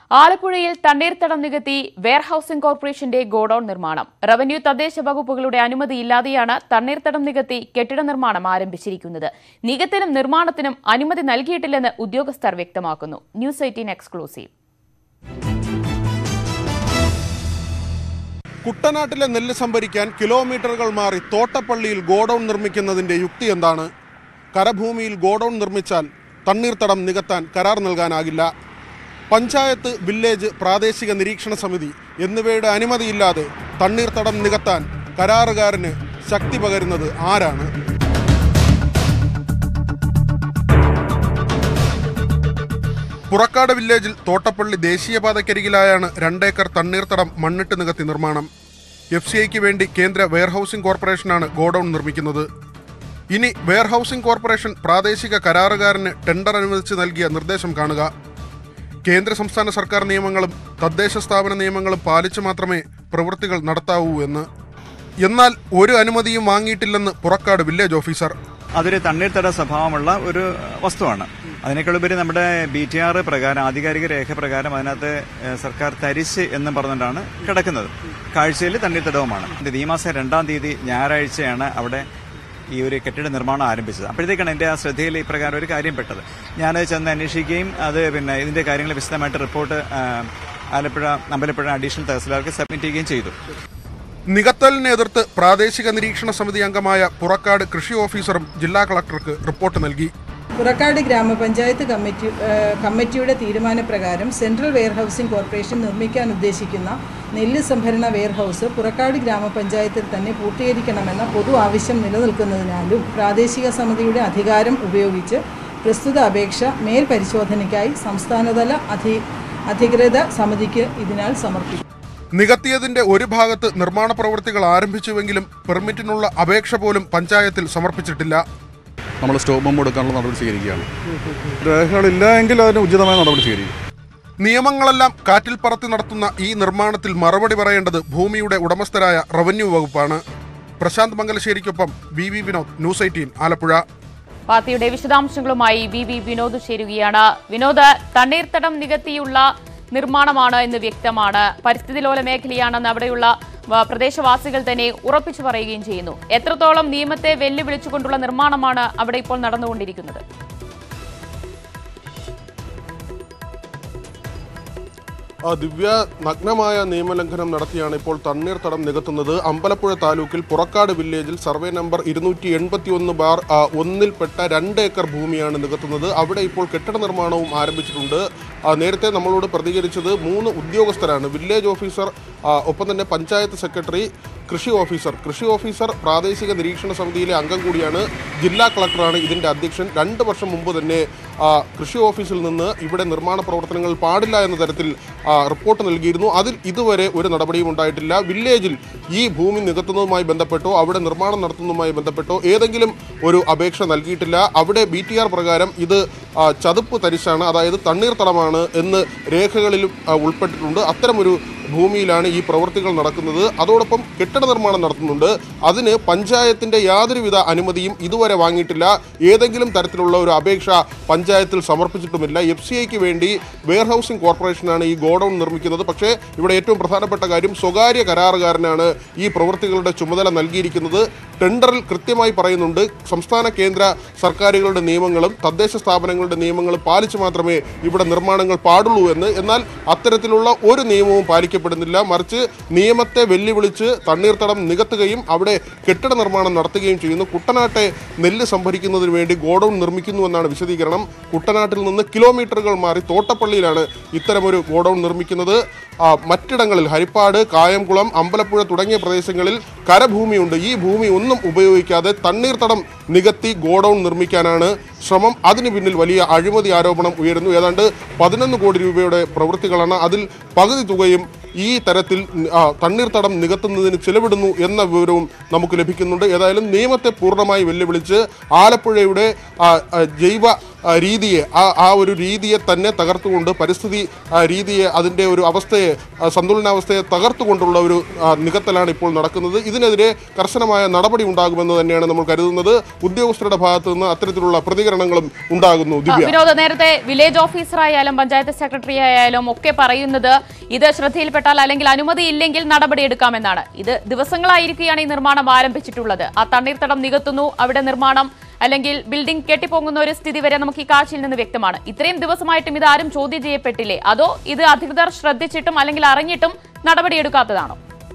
ആലപ്പുഴയിൽ തണ്ണീർത്തടം നികത്തി വെയർഹൌസിംഗ് കോർപ്പറേഷന്റെ ഗോഡൌൺ നിർമ്മാണം റവന്യൂ തദ്ദേശ വകുപ്പുകളുടെ അനുമതിയില്ലാതെയാണ് തണ്ണീർത്തടം നികത്തി കെട്ടിട നിർമ്മാണം ആരംഭിച്ചിരിക്കുന്നത് നികത്തിനും നിർമ്മാണത്തിനും അനുമതി നൽകിയിട്ടില്ലെന്ന് ഉദ്യോഗസ്ഥർ വ്യക്തമാക്കുന്നു ന്യൂസ് എയ്റ്റീൻ എക്സ്ക്ലൂസീവ് കുട്ടനാട്ടിലെ നെല്ല് സംഭരിക്കാൻ കിലോമീറ്ററുകൾ മാറി തോട്ടപ്പള്ളിയിൽ ഗോഡൌൺ നിർമ്മിക്കുന്നതിന്റെ യുക്തി എന്താണ് കരഭൂമിയിൽ ഗോഡൌൺ നിർമ്മിച്ചാൽ തണ്ണീർത്തടം നികത്താൻ കരാർ നൽകാനാകില്ല പഞ്ചായത്ത് വില്ലേജ് പ്രാദേശിക നിരീക്ഷണ സമിതി എന്നിവയുടെ അനുമതിയില്ലാതെ തണ്ണീർത്തടം നികത്താൻ കരാറുകാരന് ശക്തി പകരുന്നത് ആരാണ് പുറക്കാട് വില്ലേജിൽ തോട്ടപ്പള്ളി ദേശീയപാതക്കരികിലായാണ് രണ്ടേക്കർ തണ്ണീർത്തടം മണ്ണിട്ട് നികത്തി നിർമ്മാണം എഫ് സി ഐക്ക് വേണ്ടി കേന്ദ്ര വെയർഹൌസിംഗ് കോർപ്പറേഷനാണ് ഗോഡൌൺ നിർമ്മിക്കുന്നത് ഇനി വെയർഹൌസിംഗ് കോർപ്പറേഷൻ പ്രാദേശിക കരാറുകാരന് ടെൻഡർ അനുവദിച്ച് നൽകിയ നിർദ്ദേശം കാണുക കേന്ദ്ര സംസ്ഥാന സർക്കാർ നിയമങ്ങളും തദ്ദേശ സ്ഥാപന നിയമങ്ങളും പാലിച്ചു മാത്രമേ പ്രവൃത്തികൾ നടത്താവൂ എന്ന് എന്നാൽ ഒരു അനുമതിയും വാങ്ങിയിട്ടില്ലെന്ന് പുറക്കാട് വില്ലേജ് ഓഫീസർ അതൊരു തണ്ണീർത്തട സ്വഭാവമുള്ള ഒരു വസ്തുവാണ് അതിനേക്കാളുപരി നമ്മുടെ ബി ടി ആർ പ്രകാരം ആധികാരിക രേഖ പ്രകാരം അതിനകത്ത് ഏഹ്, സർക്കാർ തരിശ് എന്നും പറഞ്ഞുകൊണ്ടാണ് കിടക്കുന്നത് കാഴ്ചയിൽ തണ്ണീർത്തടവുമാണ് ഇത് ഈ മാസം രണ്ടാം തീയതി ഞായറാഴ്ചയാണ് അവിടെ ഈ ഒരു കെട്ടിട നിർമ്മാണം ആരംഭിച്ചത് അപ്പോഴത്തേക്കാണ് എൻ്റെ ആ ശ്രദ്ധയിൽ ഇപ്രകാരം ഒരു കാര്യം പെട്ടത് ഞാനത് ചെന്ന് അന്വേഷിക്കുകയും അത് പിന്നെ ഇതിന്റെ കാര്യങ്ങൾ വിശദമായിട്ട് റിപ്പോർട്ട് ആ, ആലപ്പുഴ അമ്പലപ്പുഴ അഡീഷണൽ തഹസിൽദാർക്ക് സബ്മിറ്റ് ചെയ്യുകയും ചെയ്തു നികത്തലിനെ എതിർത്ത് പ്രാദേശിക നിരീക്ഷണ സമിതി അംഗമായ പുറക്കാട് കൃഷി ഓഫീസറും ജില്ലാ കളക്ടർക്ക് റിപ്പോർട്ട് നൽകി പുറക്കാട് ഗ്രാമപഞ്ചായത്ത് കമ്മിറ്റി ഏഹ് കമ്മിറ്റിയുടെ തീരുമാനപ്രകാരം സെൻട്രൽ വെയർഹൌസിംഗ് കോർപ്പറേഷൻ നിർമ്മിക്കാൻ ഉദ്ദേശിക്കുന്ന നെല്ല് സംഭരണ വെയർഹൌസ് പുറക്കാട് ഗ്രാമപഞ്ചായത്തിൽ തന്നെ പൂർത്തീകരിക്കണമെന്ന പൊതു ആവശ്യം നിലനിൽക്കുന്നതിനാലും പ്രാദേശിക സമിതിയുടെ അധികാരം ഉപയോഗിച്ച് പ്രസ്തുത അപേക്ഷ മേൽപരിശോധനയ്ക്കായി സംസ്ഥാനതല അധി അധികൃത സമിതിക്ക് ഇതിനാൽ സമർപ്പിക്കും നികത്തിയതിന്റെ ഒരു ഭാഗത്ത് നിർമ്മാണ പ്രവൃത്തികൾ ആരംഭിച്ചുവെങ്കിലും പെർമിറ്റിനുള്ള അപേക്ഷ പോലും പഞ്ചായത്തിൽ സമർപ്പിച്ചിട്ടില്ല നമ്മൾ സ്റ്റോപ്പ് ബോംബ് കൊടുക്കാനുള്ള നടപടി സ്വീകരിക്കുകയാണ് രേഖകളില്ല എങ്കിൽ അതിന് ഉചിതമായ നടപടി സ്വീകരിക്കും നിയമങ്ങളെല്ലാം കാറ്റിൽ പറത്തി നടത്തുന്ന ഈ നിർമ്മാണത്തിൽ മറുപടി പറയേണ്ടത് ഭൂമിയുടെ ഉടമസ്ഥരായ റവന്യൂ വകുപ്പാണ് പ്രശാന്ത് മംഗലശ്ശേരിക്കൊപ്പം V V Vinod news eighteen Alappuzha വാർത്തയുടെ വിശദാംശങ്ങളുമായി വി വി വിനോദ് ചേരുകയാണ് വിനോദ് തണ്ണീർത്തടം നികത്തിയുള്ള നിർമ്മാണമാണ് എന്ന് വ്യക്തമാണ് പരിസ്ഥിതി ലോല മേഖലയാണെന്ന് അവിടെയുള്ള വ- പ്രദേശവാസികൾ തന്നെ ഉറപ്പിച്ചു പറയുകയും ചെയ്യുന്നു എത്രത്തോളം നിയമത്തെ വെല്ലുവിളിച്ചുകൊണ്ടുള്ള നിർമ്മാണമാണ് അവിടെ ഇപ്പോൾ നടന്നുകൊണ്ടിരിക്കുന്നത് ആ ദിവ്യ നഗ്നമായ നിയമലംഘനം നടത്തിയാണ് ഇപ്പോൾ തണ്ണീർത്തടം നികത്തുന്നത് അമ്പലപ്പുഴ താലൂക്കിൽ പുറക്കാട് വില്ലേജിൽ സർവേ നമ്പർ ഇരുന്നൂറ്റി എൺപത്തി ഒന്ന് ബാർ ആ, ഒന്നിൽപ്പെട്ട രണ്ട് ഏക്കർ ഭൂമിയാണ് നികത്തുന്നത് അവിടെ ഇപ്പോൾ കെട്ടിട നിർമ്മാണവും ആരംഭിച്ചിട്ടുണ്ട് ആ, നേരത്തെ നമ്മളോട് പ്രതികരിച്ചത് മൂന്ന് ഉദ്യോഗസ്ഥരാണ് വില്ലേജ് ഓഫീസർ ആ, ഒപ്പം തന്നെ പഞ്ചായത്ത് സെക്രട്ടറി കൃഷി ഓഫീസർ കൃഷി ഓഫീസർ പ്രാദേശിക നിരീക്ഷണ സമിതിയിലെ അംഗം കൂടിയാണ് ജില്ലാ കളക്ടറാണ് ഇതിന്റെ അധ്യക്ഷൻ രണ്ട് വർഷം മുമ്പ് തന്നെ ആ, കൃഷി ഓഫീസിൽ നിന്ന് ഇവിടെ നിർമ്മാണ പ്രവർത്തനങ്ങൾ പാടില്ല എന്ന തരത്തിൽ ആ, റിപ്പോർട്ട് നൽകിയിരുന്നു അതിൽ ഇതുവരെ ഒരു നടപടിയും ഉണ്ടായിട്ടില്ല വില്ലേജിൽ ഈ ഭൂമി നികത്തുന്നതുമായി ബന്ധപ്പെട്ടോ അവിടെ നിർമ്മാണം നടത്തുന്നതുമായി ബന്ധപ്പെട്ടോ ഏതെങ്കിലും ഒരു അപേക്ഷ നൽകിയിട്ടില്ല അവിടെ ബി ടി ആർ പ്രകാരം ഇത് ആ, ചതുപ്പ് തരിശാണ് അതായത് തണ്ണീർത്തടമാണ് എന്ന് രേഖകളിലും ആ, ഉൾപ്പെട്ടിട്ടുണ്ട് അത്തരമൊരു ഭൂമിയിലാണ് ഈ പ്രവൃത്തികൾ നടക്കുന്നത് അതോടൊപ്പം കെട്ടിട നിർമ്മാണം നടത്തുന്നുണ്ട് അതിന് പഞ്ചായത്തിന്റെ യാതൊരുവിധ അനുമതിയും ഇതുവരെ വാങ്ങിയിട്ടില്ല ഏതെങ്കിലും തരത്തിലുള്ള ഒരു അപേക്ഷ പഞ്ചായത്തിൽ സമർപ്പിച്ചിട്ടുമില്ല എഫ് സി ഐക്ക് വേണ്ടി വെയർഹൌസിംഗ് കോർപ്പറേഷനാണ് ഈ ഗോഡൌൺ നിർമ്മിക്കുന്നത് പക്ഷേ ഇവിടെ ഏറ്റവും പ്രധാനപ്പെട്ട കാര്യം സ്വകാര്യ കരാറുകാരനാണ് ഈ പ്രവൃത്തികളുടെ ചുമതല നൽകിയിരിക്കുന്നത് ടെൻഡറിൽ കൃത്യമായി പറയുന്നുണ്ട് സംസ്ഥാന കേന്ദ്ര സർക്കാരുകളുടെ നിയമങ്ങളും തദ്ദേശ സ്ഥാപനങ്ങളുടെ നിയമങ്ങളും പാലിച്ച് മാത്രമേ ഇവിടെ നിർമ്മാണങ്ങൾ പാടുള്ളൂ എന്ന് എന്നാൽ അത്തരത്തിലുള്ള ഒരു നിയമവും പാലിക്കപ്പെടുന്നില്ല മറിച്ച് നിയമത്തെ വെല്ലുവിളിച്ച് തണ്ണീർത്തടം നികത്തുകയും അവിടെ കെട്ടിട നിർമ്മാണം നടത്തുകയും ചെയ്യുന്നു കുട്ടനാട്ടെ നെല്ല് സംഭരിക്കുന്നതിന് വേണ്ടി ഗോഡൌൺ നിർമ്മിക്കുന്നുവെന്നാണ് വിശദീകരണം കുട്ടനാട്ടിൽ നിന്ന് കിലോമീറ്ററുകൾ മാറി തോട്ടപ്പള്ളിയിലാണ് ഇത്തരമൊരു ഗോഡൌൺ നിർമ്മിക്കുന്നത് ആ, മറ്റിടങ്ങളിൽ ഹരിപ്പാട് കായംകുളം അമ്പലപ്പുഴ തുടങ്ങിയ പ്രദേശങ്ങളിൽ കരഭൂമിയുണ്ട് ഈ ഭൂമി ഒന്നും ഉപയോഗിക്കാതെ തണ്ണീർത്തടം നികത്തി ഗോഡൌൺ നിർമ്മിക്കാനാണ് ശ്രമം അതിന് പിന്നിൽ വലിയ അഴിമതി ആരോപണം ഉയരുന്നു ഏതാണ്ട് പതിനൊന്ന് കോടി രൂപയുടെ പ്രവൃത്തികളാണ് അതിൽ പകുതി തുകയും ഈ തരത്തിൽ ആ, തണ്ണീർത്തടം നികത്തുന്നതിന് ചിലവിടുന്നു എന്ന വിവരവും നമുക്ക് ലഭിക്കുന്നുണ്ട് ഏതായാലും നിയമത്തെ പൂർണ്ണമായി വെല്ലുവിളിച്ച് ആലപ്പുഴയുടെ ആ, ആ, ജൈവ ആ, രീതിയെ ആ ആ ഒരു രീതിയെ തന്നെ തകർത്തുകൊണ്ട് പരിസ്ഥിതി ആ, രീതിയെ അതിൻ്റെ ഒരു അവസ്ഥയെ ആ, സന്തുലനാവസ്ഥയെ തകർത്തുകൊണ്ടുള്ള ഒരു ആ, നികത്തലാണ് ഇപ്പോൾ നടക്കുന്നത് ഇതിനെതിരെ കർശനമായ നടപടി ഉണ്ടാകുമെന്ന് തന്നെയാണ് നമ്മൾ കരുതുന്നത് ഉദ്യോഗസ്ഥരുടെ ഭാഗത്തു നിന്ന് അത്തരത്തിലുള്ള പ്രതികരണങ്ങളും ഉണ്ടാകുന്നു ആ, ദിവ്യ വിനോദ് നേരത്തെ വില്ലേജ് ഓഫീസർ ആയാലും പഞ്ചായത്ത് സെക്രട്ടറി ആയാലും ഒക്കെ പറയുന്നത് ഇത് ശ്രദ്ധയിൽപ്പെട്ടാൽ അല്ലെങ്കിൽ അനുമതി ഇല്ലെങ്കിൽ നടപടി എടുക്കാമെന്നാണ് ഇത് ദിവസങ്ങളായിരിക്കുകയാണ് ഈ നിർമ്മാണം ആരംഭിച്ചിട്ടുള്ളത് ആ തണ്ണീർത്തടം നികത്തുന്നു അവിടെ നിർമ്മാണം അല്ലെങ്കിൽ ബിൽഡിംഗ് കെട്ടിപ്പോകുന്ന ഒരു സ്ഥിതി വരെ നമുക്ക് ഈ കാഴ്ചയിൽ നിന്ന് വ്യക്തമാണ് ഇത്രയും ദിവസമായിട്ടും ഇത് ആരും ചോദ്യം ചെയ്യപ്പെട്ടില്ലേ അതോ ഇത് അധികൃതർ ശ്രദ്ധിച്ചിട്ടും അല്ലെങ്കിൽ അറിഞ്ഞിട്ടും നടപടിയെടുക്കാത്തതാണോ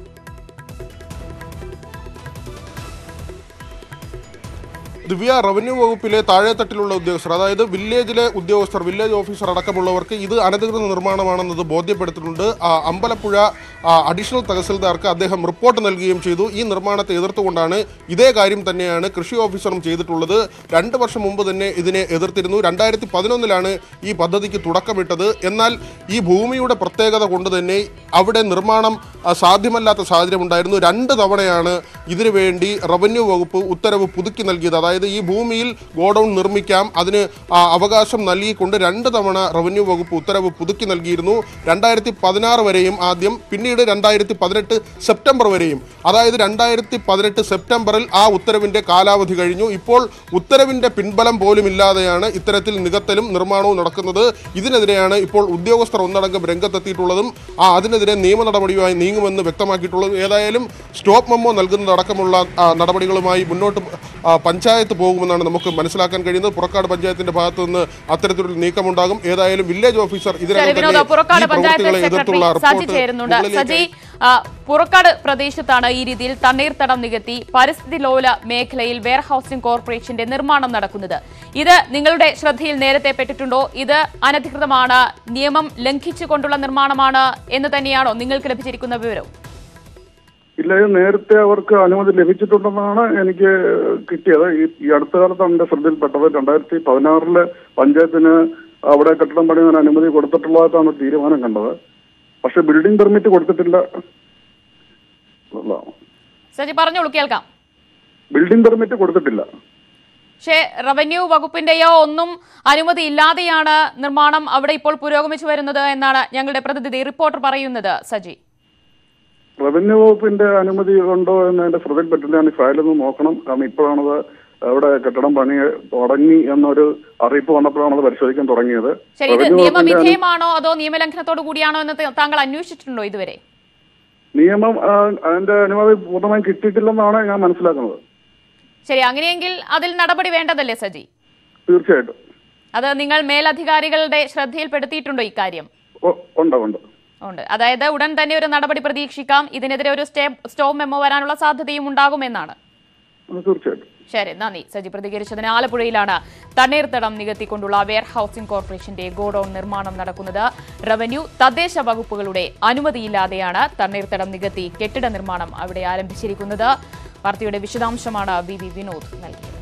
ദിവ്യ റവന്യൂ വകുപ്പിലെ താഴെത്തട്ടിലുള്ള ഉദ്യോഗസ്ഥർ അതായത് വില്ലേജിലെ ഉദ്യോഗസ്ഥർ വില്ലേജ് ഓഫീസർ അടക്കമുള്ളവർക്ക് ഇത് അനധികൃത നിർമ്മാണമാണെന്നത് ബോധ്യപ്പെടുത്തിയിട്ടുണ്ട് ആ, അമ്പലപ്പുഴ ആ, അഡീഷണൽ തഹസിൽദാർക്ക് അദ്ദേഹം റിപ്പോർട്ട് നൽകുകയും ചെയ്തു ഈ നിർമ്മാണത്തെ എതിർത്തുകൊണ്ടാണ് ഇതേ കാര്യം തന്നെയാണ് കൃഷി ഓഫീസറും ചെയ്തിട്ടുള്ളത് രണ്ട് വർഷം മുമ്പ് തന്നെ ഇതിനെ എതിർത്തിരുന്നു രണ്ടായിരത്തി പതിനൊന്നിലാണ് ഈ പദ്ധതിക്ക് തുടക്കമിട്ടത് എന്നാൽ ഈ ഭൂമിയുടെ പ്രത്യേകത കൊണ്ട് തന്നെ അവിടെ നിർമ്മാണം ആ, സാധ്യമല്ലാത്ത സാഹചര്യം ഉണ്ടായിരുന്നു രണ്ട് തവണയാണ് ഇതിനു വേണ്ടി റവന്യൂ വകുപ്പ് ഉത്തരവ് പുതുക്കി നൽകിയത് അതായത് ഈ ഭൂമിയിൽ ഗോഡൌൺ നിർമ്മിക്കാം അതിന് ആ, അവകാശം നൽകിക്കൊണ്ട് രണ്ട് തവണ റവന്യൂ വകുപ്പ് ഉത്തരവ് പുതുക്കി നൽകിയിരുന്നു രണ്ടായിരത്തി പതിനാറ് വരെയും ആദ്യം പിന്നീട് രണ്ടായിരത്തി പതിനെട്ട് സെപ്റ്റംബർ വരെയും അതായത് രണ്ടായിരത്തി പതിനെട്ട് സെപ്റ്റംബറിൽ ആ ഉത്തരവിന്റെ കാലാവധി കഴിഞ്ഞു ഇപ്പോൾ ഉത്തരവിന്റെ പിൻബലം പോലും ഇല്ലാതെയാണ് ഇത്തരത്തിൽ നികത്തലും നിർമ്മാണവും നടക്കുന്നത് ഇതിനെതിരെയാണ് ഇപ്പോൾ ഉദ്യോഗസ്ഥർ ഒന്നടങ്കം രംഗത്തെത്തിയിട്ടുള്ളതും ആ അതിനെതിരെ നിയമ നടപടിയുമായി നീങ്ങുമെന്ന് വ്യക്തമാക്കിയിട്ടുള്ളതും ഏതായാലും സ്റ്റോപ്പ് മെമ്മോ നൽകുന്നതടക്കമുള്ള ആ, നടപടികളുമായി മുന്നോട്ട് ആ, പഞ്ചായത്ത് പോകുമെന്നാണ് നമുക്ക് മനസ്സിലാക്കാൻ കഴിയുന്നത് പുറക്കാട് പഞ്ചായത്തിന്റെ ഭാഗത്തു നിന്ന് അത്തരത്തിലൊരു നീക്കമുണ്ടാകും ഏതായാലും വില്ലേജ് ഓഫീസർ ശരി ഇതിനകം വിനോദ തന്നെ പുറക്കാട് ഈ പഞ്ചായത്ത് പ്രവൃത്തികളെ സെക്രട്ടറി എതിർത്തുള്ള സജി റിപ്പോർട്ട് ചേരുന്നുണ്ട് മുകളിലേക്ക് സജി ആ, പുറക്കാട് പ്രദേശത്താണ് ഈ രീതിയിൽ തണ്ണീർത്തടം നികത്തി പരിസ്ഥിതി ലോല മേഖലയിൽ വെയർ ഹൌസിംഗ് കോർപ്പറേഷന്റെ നിർമ്മാണം നടക്കുന്നത് ഇത് നിങ്ങളുടെ ശ്രദ്ധയിൽ നേരത്തെ പെട്ടിട്ടുണ്ടോ ഇത് അനധികൃതമാണ് നിയമം ലംഘിച്ചുകൊണ്ടുള്ള നിർമ്മാണമാണ് എന്ന് തന്നെയാണോ നിങ്ങൾക്ക് ലഭിച്ചിരിക്കുന്ന വിവരം ഇല്ല ഇത് നേരത്തെ അവർക്ക് അനുമതി ലഭിച്ചിട്ടുണ്ടെന്നാണ് എനിക്ക് കിട്ടിയത് ഈ ഈ അടുത്ത കാലത്താണ് എന്റെ ശ്രദ്ധയിൽപ്പെട്ടത് രണ്ടായിരത്തി പതിനാറില് പഞ്ചായത്തിന് അവിടെ കെട്ടിടം പണിയാൻ അനുമതി കൊടുത്തിട്ടുള്ളതായിട്ടാണ് തീരുമാനം കണ്ടത് പക്ഷെ ബിൽഡിംഗ് പെർമിറ്റ് കൊടുത്തിട്ടില്ല എന്നുള്ളതാണ്. സജി പറഞ്ഞോളൂ കേൾക്കാം ബിൽഡിംഗ് പെർമിറ്റ് കൊടുത്തിട്ടില്ല പക്ഷേ റവന്യൂ വകുപ്പിന്റെയോ ഒന്നും അനുമതി ഇല്ലാതെയാണ് നിർമ്മാണം അവിടെ ഇപ്പോൾ പുരോഗമിച്ചു വരുന്നത് എന്നാണ് ഞങ്ങളുടെ പ്രതിനിധി റിപ്പോർട്ടർ പറയുന്നത് സജി റവന്യൂ വകുപ്പിന്റെ അനുമതി ഉണ്ടോ എന്ന് എന്റെ ശ്രദ്ധയിൽപ്പെട്ടില്ല ഞാൻ ഈ ഫയലൊന്ന് നോക്കണം കാരണം ഇപ്പോഴാണത് അവിടെ കെട്ടിടം പണി തുടങ്ങി എന്നൊരു അറിയിപ്പ് വന്നപ്പോഴാണ് അത് പരിശോധിക്കാൻ തുടങ്ങിയത് ശരി ഇത് റവന്യൂ വകുപ്പിന്റെ അനു- നിയമവിധേയമാണോ അതോ നിയമലംഘനത്തോടു കൂടിയാണോ എന്ന് ത- താങ്കൾ അന്വേഷിച്ചിട്ടുണ്ടോ ഇതുവരെ നിയമം ആ, അതിന്റെ അനുമതി പൂർണ്ണമായും കിട്ടിയിട്ടില്ലെന്നാണ് ഞാൻ മനസ്സിലാക്കുന്നത് ശരി അങ്ങനെയെങ്കിൽ അതിൽ നടപടി വേണ്ടതല്ലേ സജി തീർച്ചയായിട്ടും അത് നിങ്ങൾ മേലധികാരികളുടെ ശ്രദ്ധയിൽപ്പെടുത്തിയിട്ടുണ്ടോ ഇക്കാര്യം ഒ- ഉണ്ട് ഉണ്ട് ഉണ്ട് അതായത് ഉടൻ തന്നെ ഒരു നടപടി പ്രതീക്ഷിക്കാം ഇതിനെതിരെ ഒരു സ്റ്റേ സ്റ്റോപ്പ് മെമ്മോ വരാനുള്ള സാധ്യതയും ഉണ്ടാകുമെന്നാണ് അത് തീർച്ചയായിട്ടും ശരി നന്ദി സജി പ്രതികരിച്ചതിന് ആലപ്പുഴയിലാണ് തണ്ണീർത്തടം നികത്തിക്കൊണ്ടുള്ള വെയർ ഹൌസിംഗ് കോർപ്പറേഷന്റെ ഗോഡൌൺ നിർമ്മാണം നടക്കുന്നത് റവന്യൂ തദ്ദേശ വകുപ്പുകളുടെ അനുമതിയില്ലാതെയാണ് തണ്ണീർത്തടം നികത്തി കെട്ടിട നിർമ്മാണം അവിടെ ആരംഭിച്ചിരിക്കുന്നത് വാർത്തയുടെ വിശദാംശമാണ് വി വി വിനോദ് നൽകിയത്